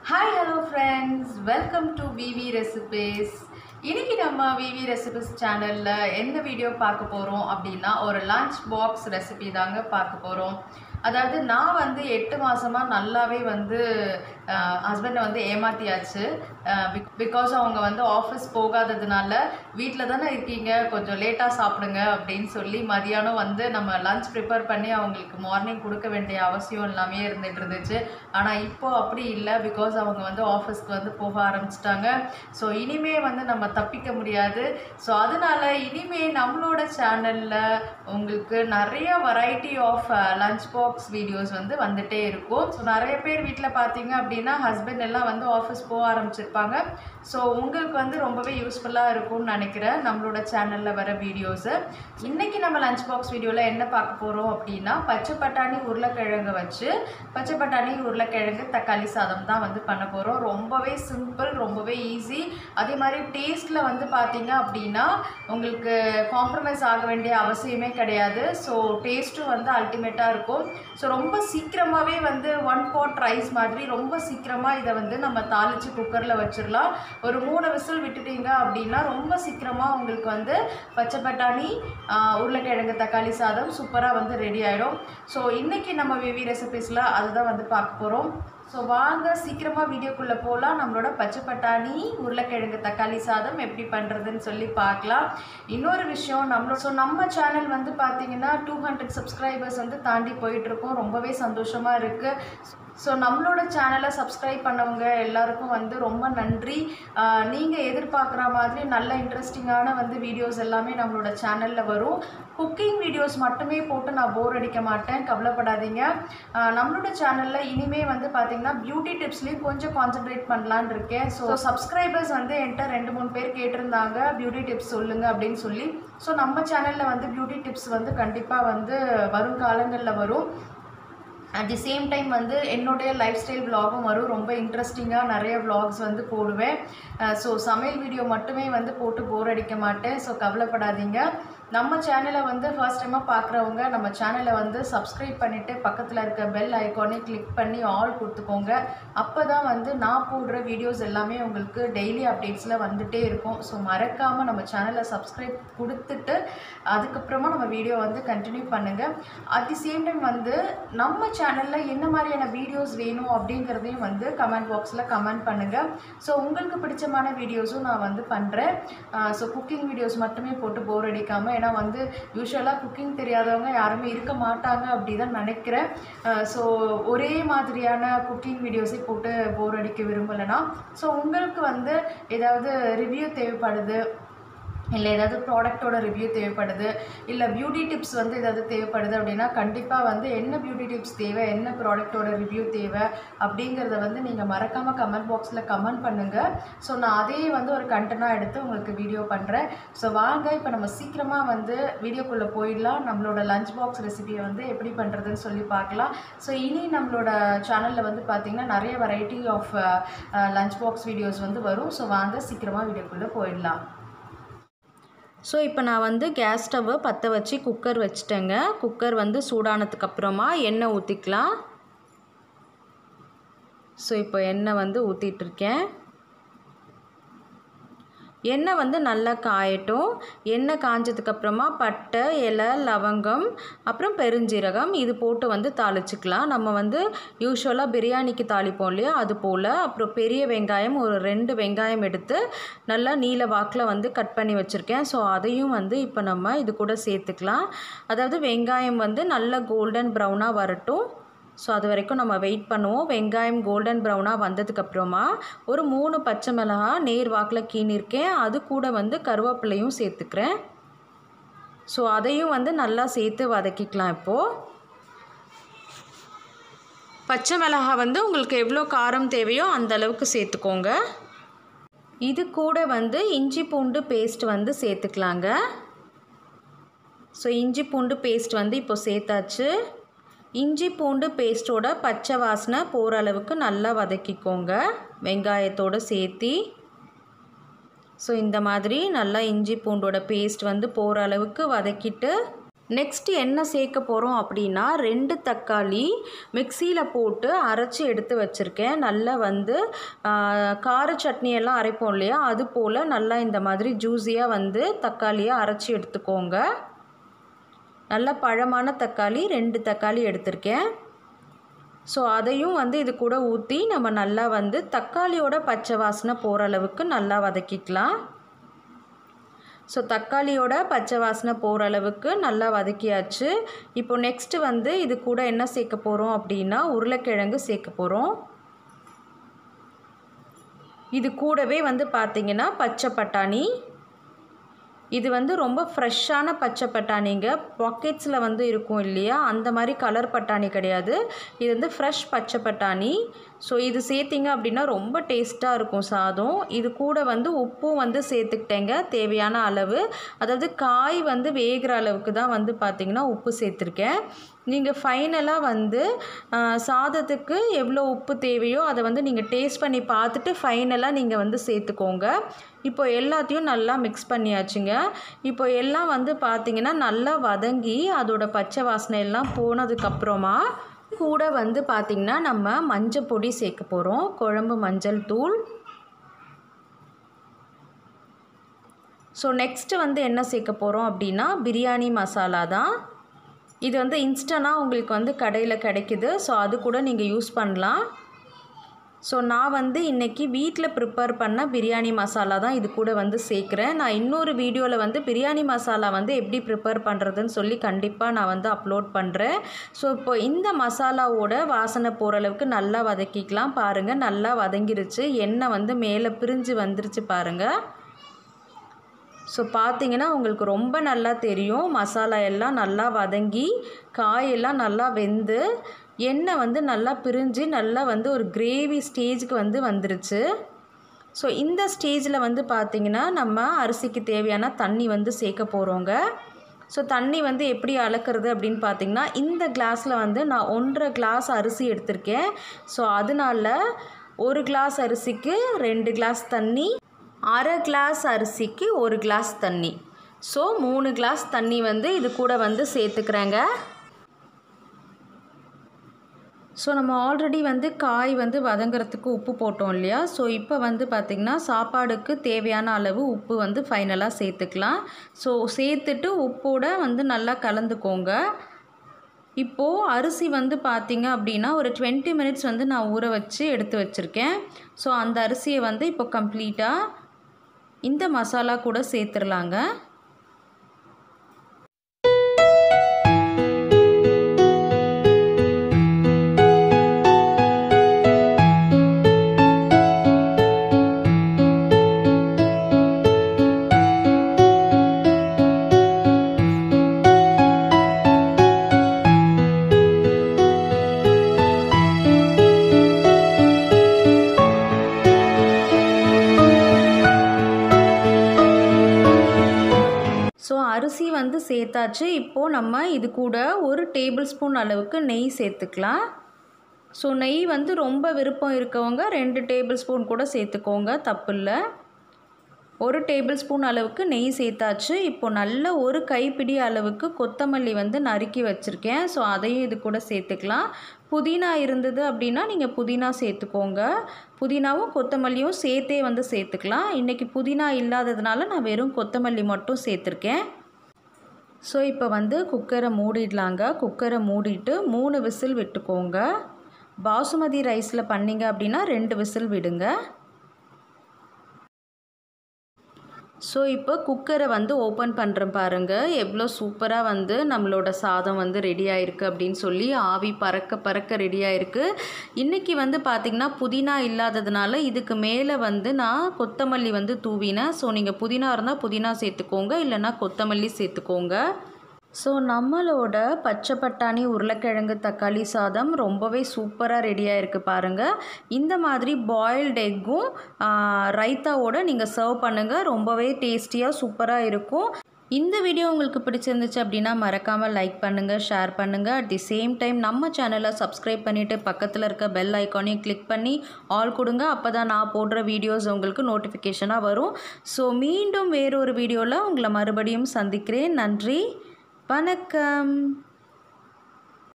hi hello friends welcome to Vivi recipes இன்னைக்கு நம்ம விவி recipes சேனலில் என்ன வீடியோ பார்க்க போகிறோம் அப்படின்னா ஒரு லஞ்ச் பாக்ஸ் ரெசிபி தாங்க பார்க்க போகிறோம் அதாவது நான் வந்து எட்டு மாதமாக நல்லாவே வந்து ஹஸ்பண்டை வந்து ஏமாத்தியாச்சு பிகாஸ் அவங்க வந்து ஆஃபீஸ் போகாததுனால வீட்டில் தானே இருக்கீங்க கொஞ்சம் லேட்டாக சாப்பிடுங்க அப்படின்னு சொல்லி மதியானம் வந்து நம்ம லஞ்ச் ப்ரிப்பேர் பண்ணி அவங்களுக்கு மார்னிங் கொடுக்க வேண்டிய அவசியம் எல்லாமே இருந்துட்டு இருந்துச்சு ஆனால் இப்போ அப்படி இல்லை பிகாஸ் அவங்க வந்து ஆஃபீஸ்க்கு வந்து போக ஆரம்பிச்சிட்டாங்க ஸோ இனிமே வந்து நம்ம தப்பிக்க முடியாது ஸோ அதனால இனிமே நம்மளோட சேனலில் உங்களுக்கு நிறைய variety of lunch box videos வந்து வந்துட்டே இருக்கும் ஸோ நிறைய பேர் வீட்டில் பார்த்தீங்க அப்படின்னா ஹஸ்பண்ட் எல்லாம் வந்து ஆஃபீஸ் போக ஆரம்பிச்சிருப்பாங்க ஸோ உங்களுக்கு வந்து ரொம்பவே யூஸ்ஃபுல்லாக இருக்கும்னு நினைக்கிறேன் நம்மளோட சேனலில் வர வீடியோஸு இன்றைக்கி நம்ம லஞ்ச் பாக்ஸ் வீடியோவில் என்ன பார்க்க போகிறோம் அப்படின்னா பச்சை பட்டாணி உருளைக்கிழங்கு வச்சு பச்சை பட்டாணி உருளைக்கிழங்கு தக்காளி சாதம் தான் வந்து பண்ண போகிறோம் ரொம்பவே சிம்பிள் ரொம்பவே ஈஸி அதே மாதிரி டேஸ்ட்டில் வந்து பார்த்தீங்க அப்படின்னா உங்களுக்கு காம்ப்ரமைஸ் ஆக வேண்டிய அவசியமே கிடையாது ஸோ டேஸ்ட்டும் வந்து அல்டிமேட்டாக இருக்கும் ஸோ ரொம்ப சீக்கிரமாகவே வந்து ஒன் பாட் ரைஸ் மாதிரி ரொம்ப சீக்கிரமாக இதை வந்து நம்ம தாளித்து குக்கரில் வச்சிடலாம் ஒரு மூணு விசில் விட்டுட்டீங்க அப்படின்னா ரொம்ப சீக்கிரமாக உங்களுக்கு வந்து பச்சை பட்டாணி ஆஹ், உருளைக்கிழங்கு தக்காளி சாதம் சூப்பராக வந்து ரெடி ஆகிடும் ஸோ இன்றைக்கி நம்ம விவி ரெசிபீஸில் அதுதான் வந்து பார்க்க போகிறோம் ஸோ வாங்க சீக்கிரமாக வீடியோக்குள்ளே போகலாம் நம்மளோட பச்சை பட்டாணி உருளைக்கிழங்கு தக்காளி சாதம் எப்படி பண்ணுறதுன்னு சொல்லி பார்க்கலாம் இன்னொரு விஷயம் நம்மளோட ஸோ நம்ம சேனல் வந்து பார்த்தீங்கன்னா டூ ஹண்ட்ரட் சப்ஸ்கிரைபர்ஸ் வந்து தாண்டி போயிட்டுருக்கோம் ரொம்பவே சந்தோஷமாக இருக்குது ஸோ நம்மளோட சேனலை சப்ஸ்கிரைப் பண்ணவங்க எல்லாருக்கும் வந்து ரொம்ப நன்றி நீங்கள் எதிர்பார்க்குற மாதிரி நல்ல இன்ட்ரெஸ்டிங்கான வந்து வீடியோஸ் எல்லாமே நம்மளோட சேனலில் வரும் குக்கிங் வீடியோஸ் மட்டுமே போட்டு நான் போர் அடிக்க மாட்டேன் கவலைப்படாதீங்க ஆஹ் நம்மளோட சேனலில் இனிமே வந்து பார்த்தீங்கன்னா பியூட்டி டிப்ஸ்லேயும் கொஞ்சம் கான்சென்ட்ரேட் பண்ணலான்னு இருக்கேன் ஸோ சப்ஸ்கிரைபர்ஸ் வந்து என்கிட்ட ரெண்டு மூணு பேர் கேட்டிருந்தாங்க பியூட்டி டிப்ஸ் சொல்லுங்கள் அப்படின்னு சொல்லி ஸோ நம்ம சேனலில் வந்து பியூட்டி டிப்ஸ் வந்து கண்டிப்பாக வந்து வரும் காலங்களில் வரும் அட் தி சேம் டைம் வந்து என்னுடைய லைஃப் ஸ்டைல் விலாகும் வரும் ரொம்ப இன்ட்ரெஸ்டிங்காக நிறைய vlogs வந்து போடுவேன் ஸோ சமையல் வீடியோ மட்டுமே வந்து போட்டு போர் அடிக்க மாட்டேன் ஸோ கவலைப்படாதீங்க நம்ம சேனலை வந்து ஃபர்ஸ்ட் டைமாக பார்க்குறவங்க நம்ம சேனலை வந்து சப்ஸ்கிரைப் பண்ணிவிட்டு பக்கத்தில் இருக்க பெல் ஐக்கானே கிளிக் பண்ணி ஆல் கொடுத்துக்கோங்க அப்போ தான் வந்து நான் போடுற வீடியோஸ் எல்லாமே உங்களுக்கு டெய்லி அப்டேட்ஸில் வந்துட்டே இருக்கும் ஸோ மறக்காமல் நம்ம சேனலை சப்ஸ்கிரைப் கொடுத்துட்டு அதுக்கப்புறமா நம்ம வீடியோ வந்து கண்டினியூ பண்ணுங்கள் அட் தி சேம் டைம் வந்து நம்ம சேனலில் என்ன மாதிரியான வீடியோஸ் வேணும் அப்படிங்கிறதையும் வந்து கமெண்ட் பாக்ஸில் கமெண்ட் பண்ணுங்கள் ஸோ உங்களுக்கு பிடிச்சமான வீடியோஸும் நான் வந்து பண்ணுறேன் ஸோ குக்கிங் வீடியோஸ் மட்டுமே போட்டு போர் அடிக்காமல் ஏன்னா வந்து யூஸ்வலாக குக்கிங் தெரியாதவங்க யாருமே இருக்க மாட்டாங்க அப்படி தான் நினைக்கிறேன் ஸோ ஒரே மாதிரியான குக்கிங் வீடியோஸே போட்டு போர் அடிக்க விரும்பலைன்னா ஸோ உங்களுக்கு வந்து ஏதாவது ரிவ்யூ தேவைப்படுது இல்லை ஏதாவது ப்ராடக்ட்டோட ரிவ்யூ தேவைப்படுது இல்லை பியூட்டி டிப்ஸ் வந்து ஏதாவது தேவைப்படுது அப்படின்னா கண்டிப்பாக வந்து என்ன பியூட்டி டிப்ஸ் தேவை என்ன ப்ராடக்ட்டோட ரிவ்யூ தேவை அப்படிங்கிறத வந்து நீங்கள் மறக்காமல் கமெண்ட் பாக்ஸில் கமெண்ட் பண்ணுங்கள் ஸோ நான் அதே வந்து ஒரு கண்டென்ட்டாக எடுத்து உங்களுக்கு வீடியோ பண்ணுறேன் ஸோ வாங்க இப்போ நம்ம சீக்கிரமாக வந்து வீடியோக்குள்ளே போயிடலாம் நம்மளோட லஞ்ச் பாக்ஸ் ரெசிபியை வந்து எப்படி பண்ணுறதுன்னு சொல்லி பார்க்கலாம் ஸோ இனி நம்மளோட சேனலில் வந்து பார்த்திங்கன்னா நிறைய variety of lunch box videos வந்து வரும் ஸோ வாங்க சீக்கிரமாக வீடியோக்குள்ளே போயிடலாம் ஸோ இப்போ நான் வந்து கேஸ் ஸ்டவ்வை பற்ற வச்சு குக்கர் வச்சுட்டேங்க குக்கர் வந்து சூடானதுக்கு அப்புறமா எண்ணெய் ஊற்றிக்கலாம் ஸோ இப்போ எண்ணெய் வந்து ஊற்றிட்டுருக்கேன் எண்ணெய் வந்து நல்லா காயட்டும் எண்ணெய் காஞ்சதுக்கப்புறமா பட்டை இலை லவங்கம் அப்புறம் பெருஞ்சீரகம் இது போட்டு வந்து தாளிச்சுக்கலாம் நம்ம வந்து யூஸ்வலாக பிரியாணிக்கு தாளிப்போம் இல்லையா அது போல் அப்புறம் பெரிய வெங்காயம் ஒரு ரெண்டு வெங்காயம் எடுத்து நல்லா நீல வாக்கில் வந்து கட் பண்ணி வச்சுருக்கேன் ஸோ அதையும் வந்து இப்போ நம்ம இது கூட சேர்த்துக்கலாம் அதாவது வெங்காயம் வந்து நல்ல கோல்டன் ப்ரௌனாக வரட்டும் ஸோ அது வரைக்கும் நம்ம வெயிட் பண்ணுவோம் வெங்காயம் கோல்டன் ப்ரௌனாக வந்ததுக்கப்புறமா ஒரு மூணு பச்சை மிளகா நேர் வாக்கில் கீணிருக்கேன் அது கூட வந்து கருவேப்பிலையும் சேர்த்துக்கிறேன் ஸோ அதையும் வந்து நல்லா சேர்த்து வதக்கிக்கலாம் இப்போது பச்சை மிளகா வந்து உங்களுக்கு எவ்வளோ காரம் தேவையோ அந்த அளவுக்கு சேர்த்துக்கோங்க இது கூட வந்து இஞ்சி பூண்டு பேஸ்ட் வந்து சேர்த்துக்கலாங்க ஸோ இஞ்சி பூண்டு பேஸ்ட் வந்து இப்போ சேர்த்தாச்சு இஞ்சி பூண்டு பேஸ்ட்டோட பச்சை வாசனை போகிற அளவுக்கு நல்லா வதக்கிக்கோங்க வெங்காயத்தோடு சேர்த்தி ஸோ இந்த மாதிரி நல்லா இஞ்சி பூண்டோட பேஸ்ட் வந்து போகிற அளவுக்கு வதக்கிட்டு நெக்ஸ்ட் என்ன சேர்க்க போகிறோம் அப்படின்னா ரெண்டு தக்காளி மிக்சியில் போட்டு அரைச்சி எடுத்து வச்சுருக்கேன் நல்லா வந்து ஆ, கார சட்னி எல்லாம் அரைப்போம் இல்லையா அது போல் நல்லா இந்த மாதிரி ஜூஸியாக வந்து தக்காளியை அரைச்சி எடுத்துக்கோங்க நல்ல பழமான தக்காளி ரெண்டு தக்காளி எடுத்திருக்கேன் ஸோ அதையும் வந்து இது கூட ஊற்றி நம்ம நல்லா வந்து தக்காளியோட பச்சை வாசனை போகிற அளவுக்கு நல்லா வதக்கிக்கலாம் ஸோ தக்காளியோட பச்சை வாசனை போகிற அளவுக்கு நல்லா வதக்கியாச்சு இப்போ நெக்ஸ்ட்டு வந்து இது கூட என்ன சேர்க்க போகிறோம் அப்படின்னா உருளைக்கிழங்கு சேர்க்க போகிறோம் இது கூடவே வந்து பார்த்திங்கன்னா பச்சை பட்டாணி இது வந்து ரொம்ப ஃப்ரெஷ்ஷான பச்சை பட்டாணிங்க பாக்கெட்ஸில் வந்து இருக்கும் இல்லையா அந்த மாதிரி கலர் பட்டாணி கிடையாது இது வந்து ஃப்ரெஷ் பச்சை பட்டாணி ஸோ இது சேர்த்திங்க அப்படின்னா ரொம்ப டேஸ்ட்டாக இருக்கும் சாதம் இது கூட வந்து உப்பும் வந்து சேர்த்துக்கிட்டேங்க தேவையான அளவு அதாவது காய் வந்து வேகிற அளவுக்கு தான் வந்து பார்த்திங்கன்னா உப்பு சேர்த்துருக்கேன் நீங்கள் ஃபைனலாக வந்து ஆ, சாதத்துக்கு எவ்வளோ உப்பு தேவையோ அதை வந்து நீங்கள் டேஸ்ட் பண்ணி பார்த்துட்டு ஃபைனலாக நீங்கள் வந்து சேர்த்துக்கோங்க இப்போ எல்லாத்தையும் நல்லா மிக்ஸ் பண்ணியாச்சுங்க இப்போ எல்லாம் வந்து பார்த்திங்கன்னா நல்லா வதங்கி அதோட பச்சை வாசனை எல்லாம் போனதுக்கப்புறமா கூட வந்து பார்த்திங்கன்னா நம்ம மஞ்சள் பொடி சேர்க்க போகிறோம் குழம்பு மஞ்சள் தூள் ஸோ நெக்ஸ்ட்டு வந்து என்ன சேர்க்க போகிறோம் அப்படின்னா பிரியாணி மசாலா தான் இது வந்து இன்ஸ்டனாக உங்களுக்கு வந்து கடையில் கிடைக்குது ஸோ அது கூட நீங்கள் யூஸ் பண்ணலாம் ஸோ நான் வந்து இன்றைக்கி வீட்டில் ப்ரிப்பேர் பண்ண பிரியாணி மசாலா தான் இது கூட வந்து சேர்க்குறேன் நான் இன்னொரு வீடியோவில் வந்து பிரியாணி மசாலா வந்து எப்படி ப்ரிப்பேர் பண்ணுறதுன்னு சொல்லி கண்டிப்பாக நான் வந்து அப்லோட் பண்ணுறேன் ஸோ இப்போ இந்த மசாலாவோட வாசனை போகிற அளவுக்கு நல்லா வதக்கிக்கலாம் பாருங்கள் நல்லா வதங்கிருச்சு எண்ணெய் வந்து மேலே பிரிஞ்சு வந்துருச்சு பாருங்கள் ஸோ பார்த்தீங்கன்னா உங்களுக்கு ரொம்ப நல்லா தெரியும் மசாலா எல்லாம் நல்லா வதங்கி காயெல்லாம் நல்லா வெந்து எண்ணெய் வந்து நல்லா பிரிஞ்சு நல்லா வந்து ஒரு கிரேவி ஸ்டேஜுக்கு வந்து வந்துருச்சு ஸோ இந்த ஸ்டேஜில் வந்து பார்த்திங்கன்னா நம்ம அரிசிக்கு தேவையான தண்ணி வந்து சேர்க்க போகிறோங்க ஸோ தண்ணி வந்து எப்படி அளக்கிறது அப்படின்னு பார்த்தீங்கன்னா இந்த கிளாஸில் வந்து நான் ஒன்றரை கிளாஸ் அரிசி எடுத்திருக்கேன் ஸோ அதனால ஒரு கிளாஸ் அரிசிக்கு ரெண்டு கிளாஸ் தண்ணி அரை கிளாஸ் அரிசிக்கு ஒரு கிளாஸ் தண்ணி ஸோ மூணு கிளாஸ் தண்ணி வந்து இது கூட வந்து சேர்த்துக்கிறேங்க ஸோ நம்ம ஆல்ரெடி வந்து காய் வந்து வதங்குறதுக்கு உப்பு போட்டோம் இல்லையா ஸோ இப்போ வந்து பார்த்திங்கன்னா சாப்பாடுக்கு தேவையான அளவு உப்பு வந்து ஃபைனலாக சேர்த்துக்கலாம் ஸோ சேர்த்துட்டு உப்போட வந்து நல்லா கலந்துக்கோங்க இப்போது அரிசி வந்து பார்த்திங்க அப்படின்னா ஒரு டுவெண்ட்டி மினிட்ஸ் வந்து நான் ஊற வச்சு எடுத்து வச்சுருக்கேன் ஸோ அந்த அரிசியை வந்து இப்போ கம்ப்ளீட்டாக இந்த மசாலா கூட சேர்த்துடலாங்க ஸோ அரிசி வந்து சேர்த்தாச்சு இப்போது நம்ம இது கூட ஒரு டேபிள் ஸ்பூன் அளவுக்கு நெய் சேர்த்துக்கலாம் ஸோ நெய் வந்து ரொம்ப விருப்பம் இருக்கவங்க ரெண்டு டேபிள் ஸ்பூன் கூட சேர்த்துக்கோங்க தப்பு இல்லை ஒரு டேபிள் ஸ்பூன் அளவுக்கு நெய் சேர்த்தாச்சு இப்போ நல்ல ஒரு கைப்பிடி அளவுக்கு கொத்தமல்லி வந்து நறுக்கி வச்சுருக்கேன் ஸோ அதையும் இது கூட சேர்த்துக்கலாம் புதினா இருந்தது அப்படின்னா நீங்கள் புதினா சேர்த்துக்கோங்க புதினாவும் கொத்தமல்லியும் சேர்த்தே வந்து சேர்த்துக்கலாம் இன்றைக்கி புதினா இல்லாததுனால நான் வெறும் கொத்தமல்லி மட்டும் சேர்த்துருக்கேன் ஸோ இப்போ வந்து குக்கரை மூடிடலாங்க குக்கரை மூடிட்டு மூணு விசில் விட்டுக்கோங்க பாசுமதி ரைஸில் பண்ணீங்க அப்படின்னா ரெண்டு விசில் விடுங்க ஸோ இப்போ குக்கரை வந்து ஓப்பன் பண்ணுறேன் பாருங்கள் எவ்வளோ சூப்பராக வந்து நம்மளோட சாதம் வந்து ரெடி ஆயிருக்கு அப்படின்னு சொல்லி ஆவி பறக்க பறக்க ரெடி ஆயிருக்கு இன்றைக்கி வந்து பார்த்திங்கன்னா புதினா இல்லாததுனால இதுக்கு மேலே வந்து நான் கொத்தமல்லி வந்து தூவினேன் ஸோ நீங்கள் புதினா இருந்தால் புதினா சேர்த்துக்கோங்க இல்லைன்னா கொத்தமல்லி சேர்த்துக்கோங்க ஸோ நம்மளோட பச்சை பட்டாணி உருளைக்கிழங்கு தக்காளி சாதம் ரொம்பவே சூப்பராக ரெடியாக இருக்குது பாருங்கள் இந்த மாதிரி பாயில்டு எக்கும் ரைத்தாவோட நீங்கள் சர்வ் பண்ணுங்கள் ரொம்பவே டேஸ்டியாக சூப்பராக இருக்கும் இந்த வீடியோ உங்களுக்கு பிடிச்சிருந்துச்சு அப்படின்னா மறக்காமல் லைக் பண்ணுங்கள் ஷேர் பண்ணுங்கள் அட் தி சேம் டைம் நம்ம சேனலை சப்ஸ்கிரைப் பண்ணிவிட்டு பக்கத்தில் இருக்க பெல் ஐக்கானையும் கிளிக் பண்ணி ஆல் கொடுங்க அப்போ தான் நான் போடுற வீடியோஸ் உங்களுக்கு நோட்டிஃபிகேஷனாக வரும் ஸோ மீண்டும் வேறொரு வீடியோவில் உங்களை மறுபடியும் சந்திக்கிறேன் நன்றி வணக்கம்